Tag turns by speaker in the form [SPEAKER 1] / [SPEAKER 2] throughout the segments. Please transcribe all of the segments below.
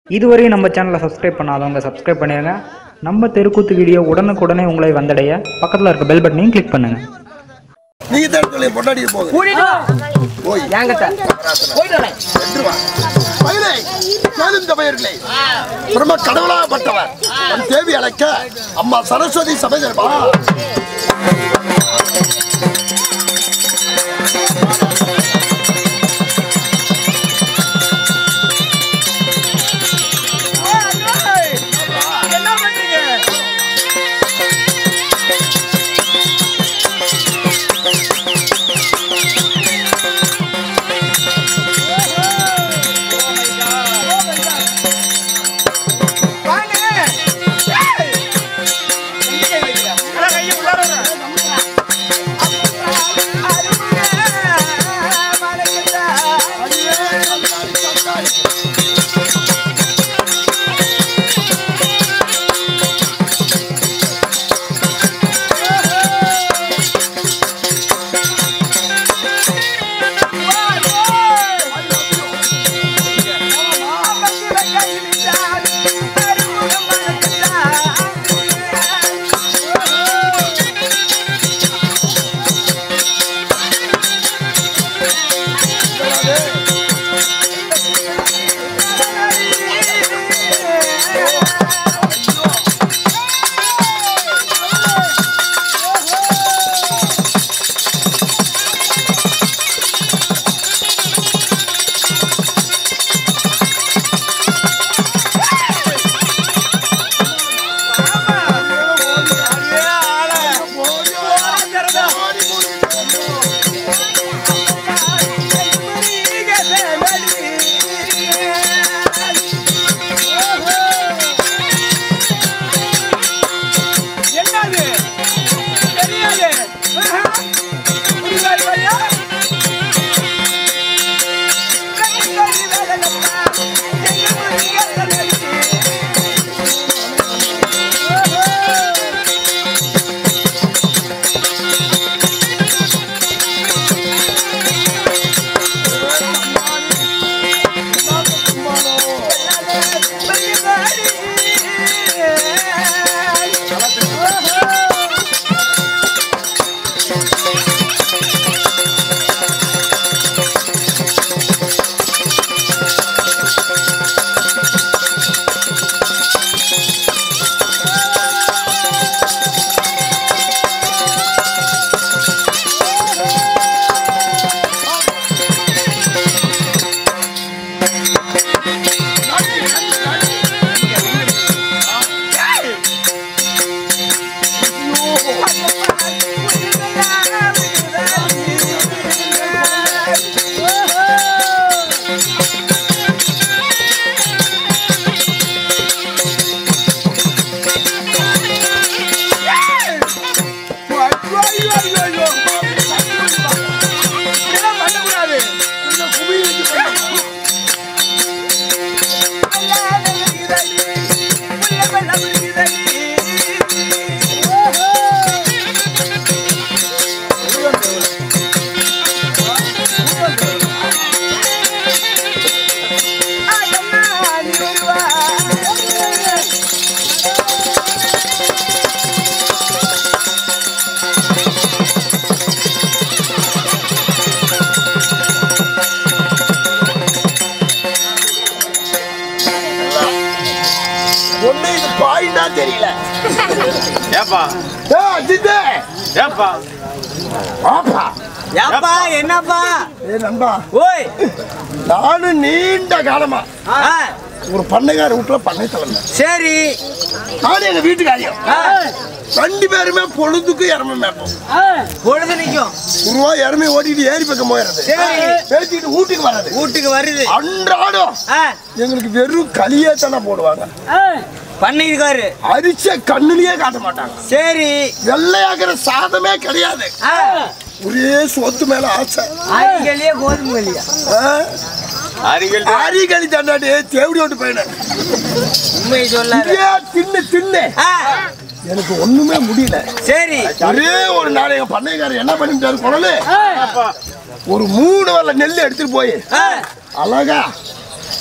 [SPEAKER 1] இதுவரையும் நம்ம சேனலை சப்ஸ்கிரைப் பண்ணாதவங்க சப்ஸ்கிரைப் பண்ணிடுங்க நம்ம தெருக்கூத்து வீடியோ உடனுக்குடனே உங்களை வந்தடைய பக்கத்தில் இருக்க பெல் பட்டனையும் கிளிக் பண்ணுங்கள்
[SPEAKER 2] நீ தான் சொல்லி பொண்டாடிக்கு போகுது
[SPEAKER 3] கூட்டிட்டு வா.
[SPEAKER 2] போய்
[SPEAKER 3] என்கிட்ட. போயிட்டு வரேன்.
[SPEAKER 2] சென்று வா. மயிலை, கேளும் தமையர்களே. பிரம்ம கடவுளாகப்பட்டவர் நம் தேவி அழைக்க அம்மா சரஸ்வதி சபைகள் வா
[SPEAKER 3] என்ன பண்றீங்க? வாங்க. ஏய். எங்க கை வைக்கிற? அதான் கையை உள்ளார விடுற. என்னது தெரியாது புரியாது ஐயா இதெல்லாம் பண்ணக்கூடாது
[SPEAKER 2] ஒண்ணு இது பாயிண்டா தெரியல
[SPEAKER 4] ஏப்பா
[SPEAKER 2] ஏ அஜித்தே
[SPEAKER 4] ஏப்பா
[SPEAKER 2] ஆப்பா
[SPEAKER 3] ஏப்பா என்னப்பா
[SPEAKER 2] ஏ நண்பா
[SPEAKER 3] ஓய்
[SPEAKER 2] நானும் நீண்ட காலமா
[SPEAKER 3] ஆ,
[SPEAKER 2] ஒரு பண்ணைக்கார வீட்டுல பண்ணை தலைமை
[SPEAKER 3] சரி
[SPEAKER 2] நானும் எங்க வீட்டுக்காரியம்
[SPEAKER 3] ஆ,
[SPEAKER 2] ரெண்டு பேருமே பொழுதுக்கு இறமை மேப்போம்
[SPEAKER 3] பொழுது நிக்கும்
[SPEAKER 2] உருவா இறமை ஓட்டிட்டு ஏரி பக்கம் போயிடுறது
[SPEAKER 3] சரி.
[SPEAKER 2] பேசிட்டு வீட்டுக்கு வர்றது
[SPEAKER 3] வீட்டுக்கு வருது
[SPEAKER 2] அன்றாடம்
[SPEAKER 3] ஆ,
[SPEAKER 2] எங்களுக்கு வெறும் களியே தானே போடுவாங்க
[SPEAKER 3] பண்ணிருக்காரு
[SPEAKER 2] அரிச்ச கண்ணுலயே காட்ட மாட்டாங்க
[SPEAKER 3] சரி
[SPEAKER 2] வெள்ளையாக்குற சாதமே கிடையாது
[SPEAKER 3] ஆ,
[SPEAKER 2] ஒரே சொத்து மேல ஆசை
[SPEAKER 3] அரிகளையே கோதுமை களியா
[SPEAKER 2] ஆ?
[SPEAKER 4] அருகில்
[SPEAKER 2] அரிகளி தண்டாடி தேவடி ஓட்டு போயினேன்
[SPEAKER 3] உண்மையை சொல்லாத
[SPEAKER 2] இங்கே தின்னு தின்னு
[SPEAKER 3] ஆ,
[SPEAKER 2] எனக்கு ஒண்ணுமே முடியல
[SPEAKER 3] சரி
[SPEAKER 2] ஒரே ஒரு நாள் எங்க பண்ணைக்காரர் என்ன பண்ணிட்டாரு குழலு ஒரு மூணு வரல நெல் எடுத்துட்டு போய்
[SPEAKER 3] ஆ,
[SPEAKER 2] அழகா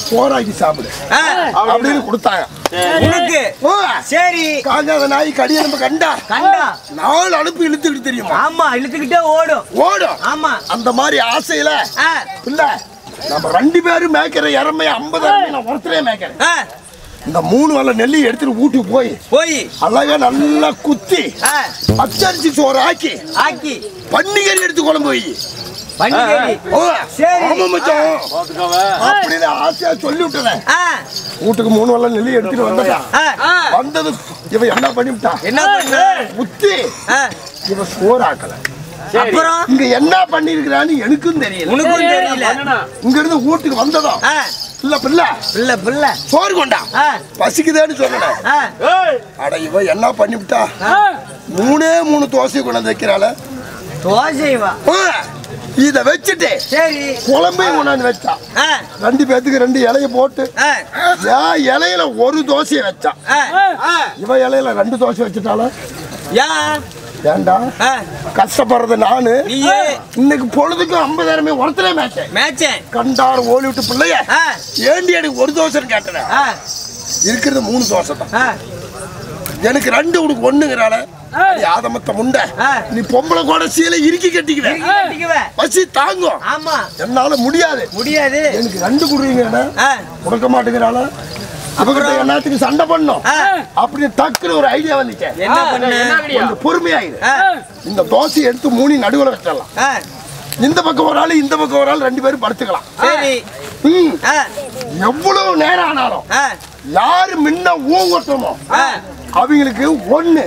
[SPEAKER 2] சோறாக்கி சாப்பிடு
[SPEAKER 3] ஆ,
[SPEAKER 2] அப்படின்னு கொடுத்தாங்க
[SPEAKER 3] உனக்கு
[SPEAKER 2] ஓ,
[SPEAKER 3] சரி
[SPEAKER 2] காஞ்சாத நாய் கடியை நம்ம கண்டா
[SPEAKER 3] கண்டா
[SPEAKER 2] நாலு அனுப்பி இழுத்துக்கிட்டு தெரியுமா
[SPEAKER 3] ஆமா இழுத்துக்கிட்டே ஓடும்
[SPEAKER 2] ஓடும்
[SPEAKER 3] ஆமா
[SPEAKER 2] அந்த மாதிரி ஆசையில
[SPEAKER 3] ஆ,
[SPEAKER 2] இல்ல நம்ம ரெண்டு பேரும் மேய்க்கிற இறமைய ஐம்பது இறமைய நான் ஒருத்தரே மேய்க்கிறேன்
[SPEAKER 3] ஆ,
[SPEAKER 2] இந்த மூணு வல்ல நெல்லி எடுத்துட்டு வீட்டுக்கு போய்
[SPEAKER 3] போய்
[SPEAKER 2] அழகா நல்லா குத்தி
[SPEAKER 3] ஆ,
[SPEAKER 2] பச்சரிசி சோறு ஆக்கி
[SPEAKER 3] ஆக்கி
[SPEAKER 2] பன்னிகறி எடுத்து குழம்பு வை
[SPEAKER 3] பண்டிகை
[SPEAKER 2] ஓ,
[SPEAKER 3] சரி.
[SPEAKER 2] ஆமா மச்சான்
[SPEAKER 4] பாத்துக்கோங்க
[SPEAKER 2] அப்படின்னு ஆசையா சொல்லி விட்டுறேன்
[SPEAKER 3] ஆ,
[SPEAKER 2] வீட்டுக்கு மூணு வல்ல நெல்லி எடுத்துட்டு வந்துட்டான்
[SPEAKER 3] ஆ,
[SPEAKER 2] வந்தது இவன் என்ன பண்ணிவிட்டான்
[SPEAKER 3] என்ன பண்ண
[SPEAKER 2] முத்தி
[SPEAKER 3] ஆ,
[SPEAKER 2] இவன் சோறு ஆக்கல
[SPEAKER 3] அப்புறம்
[SPEAKER 2] இங்க என்ன பண்ணிருக்கிறான்னு எனக்கும் தெரியல
[SPEAKER 3] உனக்கும் தெரியல
[SPEAKER 2] இங்க இருந்து வீட்டுக்கு வந்ததும்
[SPEAKER 3] ஆ,
[SPEAKER 2] இல்ல பிள்ளை
[SPEAKER 3] பிள்ளை பிள்ளை
[SPEAKER 2] சோறு கொண்டா
[SPEAKER 3] ஆ,
[SPEAKER 2] பசிக்குதேன்னு சொன்னேன்
[SPEAKER 3] ஆ,
[SPEAKER 2] அட இவன் என்ன பண்ணிவிட்டா மூணே மூணு தோசை கொண்டாந்து வைக்கிறாள
[SPEAKER 3] தோசைவா
[SPEAKER 2] ஆ, இத வச்சுட்டு
[SPEAKER 3] சரி
[SPEAKER 2] குழம்பையும் கொண்டாந்து வச்சான்
[SPEAKER 3] ஆ,
[SPEAKER 2] ரெண்டு பேத்துக்கு ரெண்டு இலைய போட்டு
[SPEAKER 3] ஆ,
[SPEAKER 2] ஏன் இலையில ஒரு தோசையை வச்சான்
[SPEAKER 3] ஆ,
[SPEAKER 2] இவன் இலையில ரெண்டு தோசை வச்சுட்டால
[SPEAKER 3] யா,
[SPEAKER 2] ஏண்டா
[SPEAKER 3] ஆ,
[SPEAKER 2] கஷ்டப்படுறது நானு
[SPEAKER 3] நீயே
[SPEAKER 2] இன்னைக்கு பொழுதுக்கும் ஐம்பதாயிரமே ஒருத்தரே மேய்ச்சேன்
[SPEAKER 3] மேட்சேன்
[SPEAKER 2] கண்டார் ஓடி விட்டு பிள்ளைய
[SPEAKER 3] ஆ,
[SPEAKER 2] ஏண்டி எனக்கு ஒரு தோசைன்னு கேட்டேன்
[SPEAKER 3] ஆ,
[SPEAKER 2] இருக்கிறது மூணு தோசை தான்
[SPEAKER 3] ஆ,
[SPEAKER 2] எனக்கு ரெண்டு உனக்கு ஒண்ணுங்கிறாள யாதமத்த முண்டை
[SPEAKER 3] ஆ.
[SPEAKER 2] நீ பொம்பளை கூட சீலை இறுக்கி கட்டிக்குவேன்
[SPEAKER 3] இறுக்கி கட்டிக்குவ.
[SPEAKER 2] பசி தாங்கும்
[SPEAKER 3] ஆமா
[SPEAKER 2] என்னால முடியாது
[SPEAKER 3] முடியாது
[SPEAKER 2] எனக்கு ரெண்டு குடுறீங்க
[SPEAKER 3] ஆ,
[SPEAKER 2] கொடுக்க மாட்டேங்கிறாள அவகிட்ட என்னத்துக்கு சண்டை பண்ணும்
[SPEAKER 3] ஆ.
[SPEAKER 2] அப்படி டக்குன்னு ஒரு ஐடியா வந்துச்சு
[SPEAKER 3] என்ன பண்ண
[SPEAKER 2] கொஞ்சம் பொறுமையாயிரு
[SPEAKER 3] ஆ,
[SPEAKER 2] இந்த தோசையை எடுத்து மூணி நடுவுல வச்சிடலாம்
[SPEAKER 3] ஆ,
[SPEAKER 2] இந்த பக்கம் ஒரு ஆளு இந்த பக்கம் ஒரு ஆள் ரெண்டு பேரும் படுத்துக்கலாம்
[SPEAKER 3] சரி
[SPEAKER 2] ம்.
[SPEAKER 3] ஆ,
[SPEAKER 2] எவ்வளவு நேரம் ஆனாலும்
[SPEAKER 3] ஆ,
[SPEAKER 2] யாரு முன்ன ஊங்கட்டமோ
[SPEAKER 3] ஆ,
[SPEAKER 2] அவங்களுக்கு ஒண்ணு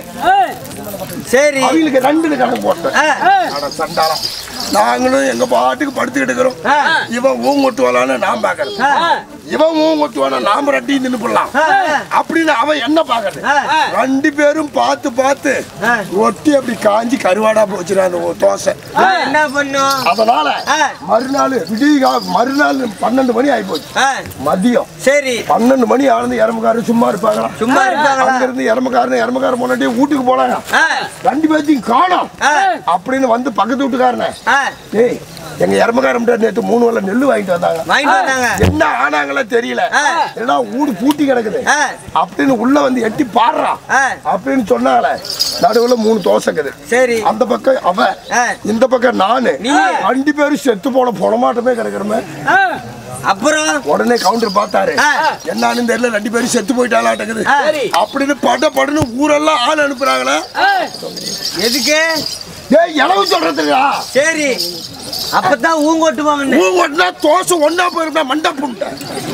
[SPEAKER 3] சரி
[SPEAKER 2] அவங்களுக்கு ரெண்டு கணக்கு போட்டேன்
[SPEAKER 3] ஆ,
[SPEAKER 2] அட சண்டாளம் நாங்களும் எங்க பாட்டுக்கு படுத்துக்கிட்டு இருக்கிறோம்
[SPEAKER 3] ஆ.
[SPEAKER 2] இவன் ஊங்கொட்டுவாளான்னு நான் பாக்குறேன்
[SPEAKER 3] ஆ,
[SPEAKER 2] இவன் ஊங்கொட்டுவானா நாம ரெண்டையும் நின்று போடலாம்
[SPEAKER 3] ஆ,
[SPEAKER 2] அப்படின்னு அவன் என்ன பாக்குறது
[SPEAKER 3] ஆ,
[SPEAKER 2] ரெண்டு பேரும் பார்த்து பார்த்து
[SPEAKER 3] ஆ.
[SPEAKER 2] ஒட்டி அப்படி காஞ்சி கருவாடா போச்சுடா அந்த ஒரு தோசை
[SPEAKER 3] ஆ, என்ன பண்ணும்
[SPEAKER 2] அதனால
[SPEAKER 3] ஆ.
[SPEAKER 2] மறுநாள் விடிய மறுநாள் பன்னெண்டு மணி ஆகி போச்சு
[SPEAKER 3] ஆ,
[SPEAKER 2] மதியம்
[SPEAKER 3] சரி
[SPEAKER 2] பன்னெண்டு மணி ஆனது இறமுக்காரர் சும்மா இருப்பாங்களா
[SPEAKER 3] சும்மா இருப்பாங்களா
[SPEAKER 2] அங்க இருந்து இறமுக்காரன் இறமுக்காரன் முன்னாடியே வீட்டுக்கு போனாங்க
[SPEAKER 3] ஆ,
[SPEAKER 2] ரெண்டு பேர்த்தையும் காணோம்
[SPEAKER 3] ஆ,
[SPEAKER 2] அப்படின்னு வந்து பக்கத்து வீட்டுக்காரன
[SPEAKER 3] ஆ,
[SPEAKER 2] டேய் எங்க இறமுக்காரன் நேத்து மூணு வேளை நெல்லு வாங்கிட்டு வந்தாங்க
[SPEAKER 3] வாங்கிட்டு வந்தாங்க
[SPEAKER 2] என்ன ஆனாங்களோ தெரியல
[SPEAKER 3] ஆ.
[SPEAKER 2] எல்லாம் ஊடு பூட்டி கிடக்குது
[SPEAKER 3] ஆ,
[SPEAKER 2] அப்படின்னு உள்ள வந்து எட்டி பாடுறான்
[SPEAKER 3] ஆ,
[SPEAKER 2] அப்படின்னு சொன்னாங்களே நடுவுல மூணு தோசை இருக்குது
[SPEAKER 3] சரி
[SPEAKER 2] அந்த பக்கம் அவ
[SPEAKER 3] ஆ.
[SPEAKER 2] இந்த பக்கம் நானு
[SPEAKER 3] நீ.
[SPEAKER 2] ரெண்டு பேரும் செத்து போன பொணமாட்டமே கிடக்குறமே
[SPEAKER 3] அப்புறம்
[SPEAKER 2] உடனே கவுண்டர் பார்த்தாரு
[SPEAKER 3] ஆ.
[SPEAKER 2] என்னன்னு தெரியல ரெண்டு பேரும் செத்து போயிட்டாலாட்டக்குது
[SPEAKER 3] ஆ.
[SPEAKER 2] அப்படின்னு பட படன்னு ஊரெல்லாம் ஆள் அனுப்புறாங்களா
[SPEAKER 3] எதுக்கு
[SPEAKER 2] ஏய் இளவு சொல்றதுக்கா
[SPEAKER 3] சரி அப்பதான் ஊங்கொட்டுவாங்கன்னு
[SPEAKER 2] ஊ ஒன்னா தோசை ஒன்னா போயிருந்தா மண்டை புண்டை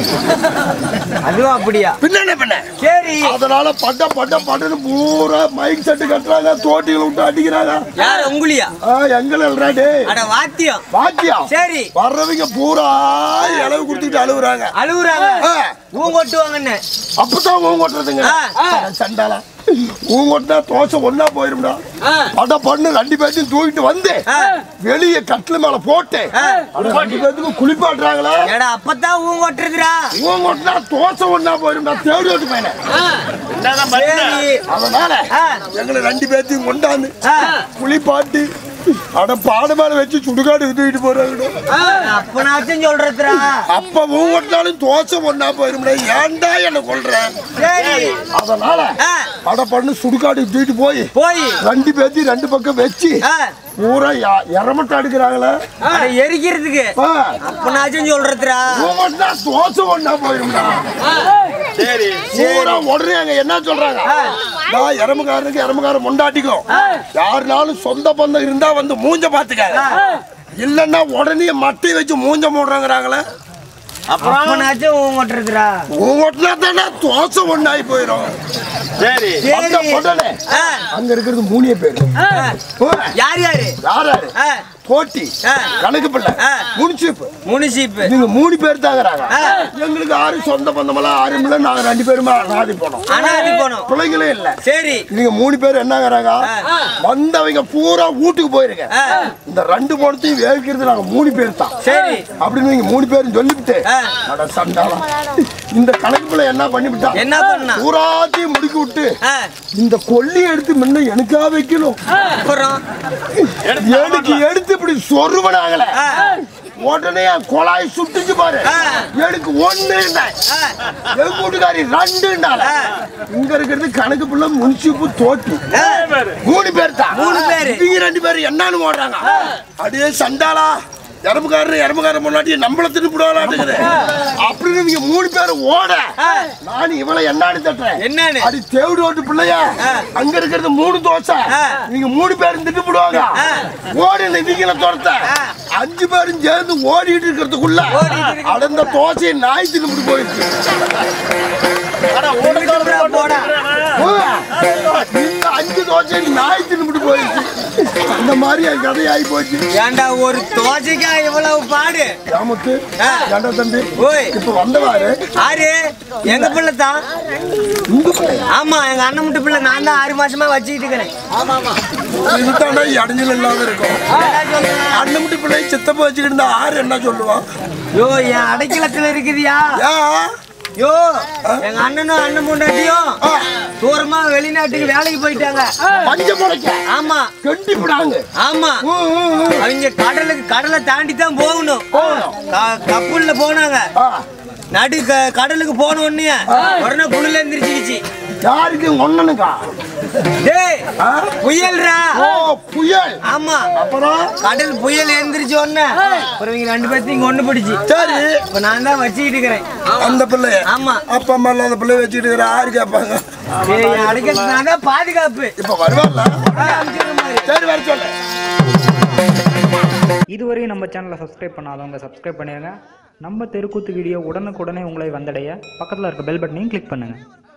[SPEAKER 3] அதுவும் அப்படியா
[SPEAKER 2] பின்ன என்ன பண்ண
[SPEAKER 3] சரி
[SPEAKER 2] அதனால பட்ட பட்ட பட்டன்னு பூரா மைக் செட்டு கட்டுறாங்க தோட்டிகளை விட்டு அடிக்கிறாங்க
[SPEAKER 3] யார் உங்குலியா
[SPEAKER 2] ஆ, எங்களை டே
[SPEAKER 3] அட வாத்தியம்
[SPEAKER 2] வாத்தியம்
[SPEAKER 3] சரி
[SPEAKER 2] வர்றவங்க பூரா இளவு கொடுத்துட்டு அழுகுறாங்க
[SPEAKER 3] அழுகுறாங்க
[SPEAKER 2] ஆ,
[SPEAKER 3] ஊங்கொட்டுவாங்கன்னு
[SPEAKER 2] அப்பதான் ஊன் கொட்டுறதுங்க
[SPEAKER 3] ஆ.
[SPEAKER 2] சண்டாளா ஊன் கொட்டினா தோசை ஒன்னா போயிரும்டா பட பண்ணு ரெண்டு பேர்த்தையும் தூக்கிட்டு வந்து
[SPEAKER 3] ஆ.
[SPEAKER 2] வெளிய கட்டில மேல போட்டு
[SPEAKER 3] ஆ.
[SPEAKER 2] அட ரெண்டு பேர்த்துக்கும் குளிப்பாட்டுறாங்களா
[SPEAKER 3] ஏடா அப்பதான் ஊங்கொட்டுறதுடா
[SPEAKER 2] ஊன் கொட்டினா தோசை ஒன்னா போயிரும்டா தேடி ஓட்டு பையனை
[SPEAKER 4] என்னதான் பண்ண
[SPEAKER 3] சரி
[SPEAKER 2] அதனால
[SPEAKER 3] ஆ.
[SPEAKER 2] எங்களை ரெண்டு பேர்த்தையும் கொண்டாந்து
[SPEAKER 3] ஆ.
[SPEAKER 2] குளிப்பாட்டி அட பாட மேல வச்சு சுடுகாடு தூக்கிட்டு போறாங்க
[SPEAKER 3] அப்பனாச்சும் சொல்றதுடா
[SPEAKER 2] அப்ப ஒவ்வொருத்தாலும் தோசை ஒன்னா போயிரும்டா ஏன்டா என்ன கொல்ற
[SPEAKER 3] சரி
[SPEAKER 2] அதனால
[SPEAKER 3] ஆ,
[SPEAKER 2] அட பண்ணு சுடுகாடு தூக்கிட்டு போய்
[SPEAKER 3] போய்
[SPEAKER 2] ரெண்டு பேர்த்தையும் ரெண்டு பக்கம் வச்சு
[SPEAKER 3] ஆ,
[SPEAKER 2] பூரா இறமட்ட அடுக்கிறாங்களே
[SPEAKER 3] அட எரிக்கிறதுக்கு அப்பனாச்சும் சொல்றதுடா
[SPEAKER 2] ஒவ்வொன்றா தோசை ஒன்னா போயிரும்டா
[SPEAKER 4] சரி
[SPEAKER 2] பூரா உடனே அங்க என்ன சொல்றாங்க நான் இறமுகாரனுக்கு இறமுகாரன் முண்டாட்டிக்கும் யாருனாலும் சொந்த பந்தம் இருந்தா வந்து மூஞ்ச பாத்துக்காங்க இல்லன்னா உடனே மட்டை வச்சு மூஞ்ச மூடுறாங்கிறாங்களே
[SPEAKER 4] அப்புறம்
[SPEAKER 3] அப்பனாச்சும் ஊங்கொட்டுறதுடா
[SPEAKER 2] ஒவ்வொன்றா தானே தோசை ஒன்னாகி போயிடும்
[SPEAKER 4] சரி
[SPEAKER 2] அந்த
[SPEAKER 3] சரி
[SPEAKER 2] உடனே
[SPEAKER 3] ஆ,
[SPEAKER 2] அங்க இருக்கிறது மூணிய பேரு
[SPEAKER 3] ஆ.
[SPEAKER 2] ஓ,
[SPEAKER 3] யார் யாரு
[SPEAKER 2] யாராரு
[SPEAKER 3] ஆ,
[SPEAKER 2] போட்டி
[SPEAKER 3] ஆ.
[SPEAKER 2] கணக்கு பிள்ளை
[SPEAKER 3] ஆ.
[SPEAKER 2] முனிசிப்பு
[SPEAKER 3] முனிசிப்பு
[SPEAKER 2] நீங்க மூணு பேர் தாங்கிறாங்க
[SPEAKER 3] ஆ.
[SPEAKER 2] எங்களுக்கு ஆறு சொந்த பந்தமெல்லாம் ஆறு இல்ல நாங்க ரெண்டு பேருமே அனாதி போனோம்
[SPEAKER 3] அனாதி போனோம்
[SPEAKER 2] பிள்ளைங்களே இல்ல
[SPEAKER 3] சரி
[SPEAKER 2] நீங்க மூணு பேர் என்னங்கிறாங்க வந்தவங்க பூரா வீட்டுக்கு போயிருங்க
[SPEAKER 3] ஆ.
[SPEAKER 2] இந்த ரெண்டு போனத்தையும் வேவிக்கிறது நாங்க மூணு பேர் தான்
[SPEAKER 3] சரி
[SPEAKER 2] அப்படின்னு நீங்க மூணு பேரும் சொல்லிவிட்டு
[SPEAKER 3] ஆ.
[SPEAKER 2] அட சண்டாளம் இந்த கணக்கு பிள்ளை என்ன பண்ணிவிட்டா
[SPEAKER 3] என்ன பண்ணா
[SPEAKER 2] பூராத்தையும் முடிக்கி விட்டு
[SPEAKER 3] ஆ,
[SPEAKER 2] இந்த கொல்லி எடுத்து முன்ன எனக்கா வைக்கணும்
[SPEAKER 3] அப்புறம்
[SPEAKER 2] எனக்கு எடுத்து இப்படி சொருவனாகல
[SPEAKER 3] ஆ,
[SPEAKER 2] உடனே என் குழாய் சுட்டுச்சு பாரு
[SPEAKER 3] ஆ.
[SPEAKER 2] எனக்கு ஒண்ணு
[SPEAKER 3] ஆ,
[SPEAKER 2] என் கூட்டுக்காரி ரெண்டுண்டால இங்க இருக்கிறது கணக்கு புள்ள முன்சிப்பு தோட்டி
[SPEAKER 3] ஆ,
[SPEAKER 2] மூணு பேர் தான்
[SPEAKER 3] மூணு பேரு.
[SPEAKER 2] இவங்க ரெண்டு பேரும் என்னன்னு ஓடுறாங்க அப்படியே சண்டாளா எறும்புக்காரர் எறும்புக்காரர் முன்னாடி நம்மள திருப்பிடுவாளாட்டுக்குது அப்படின்னு இவங்க மூணு பேரும் ஓட நான் இவளை என்னான்னு தட்டுறேன்
[SPEAKER 3] என்னன்னு?
[SPEAKER 2] அது தேவிடு ஓட்டு பிள்ளையா அங்க இருக்கிறது மூணு தோசை
[SPEAKER 3] ஆ.
[SPEAKER 2] நீங்க மூணு பேரும் திட்டுப்படுவாங்க ஓடி இவங்கள துரத்த அஞ்சு பேரும் சேர்ந்து ஓடிட்டு இருக்கிறதுக்குள்ள
[SPEAKER 3] ஓடிட்டு இருக்கு.
[SPEAKER 2] அடந்த தோசையை நாய் தின்னுபிட்டு போயிடுச்சு
[SPEAKER 3] திருடுறா போடா.
[SPEAKER 2] ஓ, இந்த அஞ்சு தோசை நாய் தின்னுபிட்டு போயிடுச்சு அந்த மாதிரி என் கதையாகி போச்சு
[SPEAKER 3] ஏன்டா ஒரு தோசைக்கா இவ்வளவு பாடு
[SPEAKER 2] ராமுத்து
[SPEAKER 3] ஆ.
[SPEAKER 2] ஏண்டா தம்பி
[SPEAKER 3] ஓய்
[SPEAKER 2] இப்ப வந்தவாரு
[SPEAKER 3] ஆறு எங்க பிள்ளை தான்
[SPEAKER 2] உங்க பிள்ளையா?
[SPEAKER 3] ஆமா எங்க அண்ணன் முட்டு பிள்ளை நான் தான் ஆறு மாசமா வச்சுக்கிட்டு இருக்கிறேன்
[SPEAKER 2] இதுதாண்டா இடைஞ்சல் இல்லாம இருக்கும்
[SPEAKER 3] என்னடா சொல்ற?
[SPEAKER 2] அண்ணமுட்டி பிள்ளை சித்தப்ப வச்சுக்கிட்டு இருந்தா ஆறு என்ன சொல்லுவான்
[SPEAKER 3] யோ என் அடைக்கலத்துல இருக்குதியா
[SPEAKER 2] ஏன்
[SPEAKER 3] யோ எங்க அண்ணனும் அண்ணன் பொண்டாட்டியும் தூரமா வெளிநாட்டுக்கு வேலைக்கு போயிட்டாங்க
[SPEAKER 2] பஞ்ச முளைக்க
[SPEAKER 3] ஆமா
[SPEAKER 2] கெட்டி விடாங்க
[SPEAKER 3] ஆமா அவங்க கடலுக்கு கடலை தாண்டி தான் போகணும் க- கப்பல்ல போனாங்க நடு க- கடலுக்கு போன உடனே உடனே புழுல எந்திரிச்சிக்கிச்சு
[SPEAKER 2] யாருக்கு ஒண்ணனுக்கா
[SPEAKER 3] டேய் புயல்ரா
[SPEAKER 2] ஓ புயல்
[SPEAKER 3] ஆமா
[SPEAKER 2] அப்புறம்
[SPEAKER 3] கடல் புயல் எந்திரிச்ச உடனே அப்புறம் இவங்க ரெண்டு பேர்த்தையும் இங்க ஒண்ணு பிடிச்சு
[SPEAKER 2] சரி
[SPEAKER 3] இப்ப நான் தான் வச்சுக்கிட்டு இருக்கிறேன்
[SPEAKER 2] அந்த பிள்ளைய
[SPEAKER 3] ஆமா
[SPEAKER 2] அப்பா அம்மா எல்லாம் அந்த பிள்ளைய வச்சுக்கிட்டு இருக்கிற ஆறு கேட்பாங்க
[SPEAKER 3] டேய், என் அடைக்கிறது நான் தான் பாதுகாப்பு
[SPEAKER 2] இப்ப வருவாள்ல
[SPEAKER 3] அனுப்பிச்சிடுற மாதிரி.
[SPEAKER 2] சரி வர சொல்லு
[SPEAKER 1] இதுவரையும் நம்ம சேனலை சப்ஸ்கிரைப் பண்ணாதவங்க சப்ஸ்கிரைப் பண்ணிடுங்க நம்ம தெருக்கூத்து வீடியோ உடனுக்குடனே உங்களை வந்தடைய பக்கத்தில் இருக்க பெல் பட்டனையும் கிளிக் பண்ணுங்கள்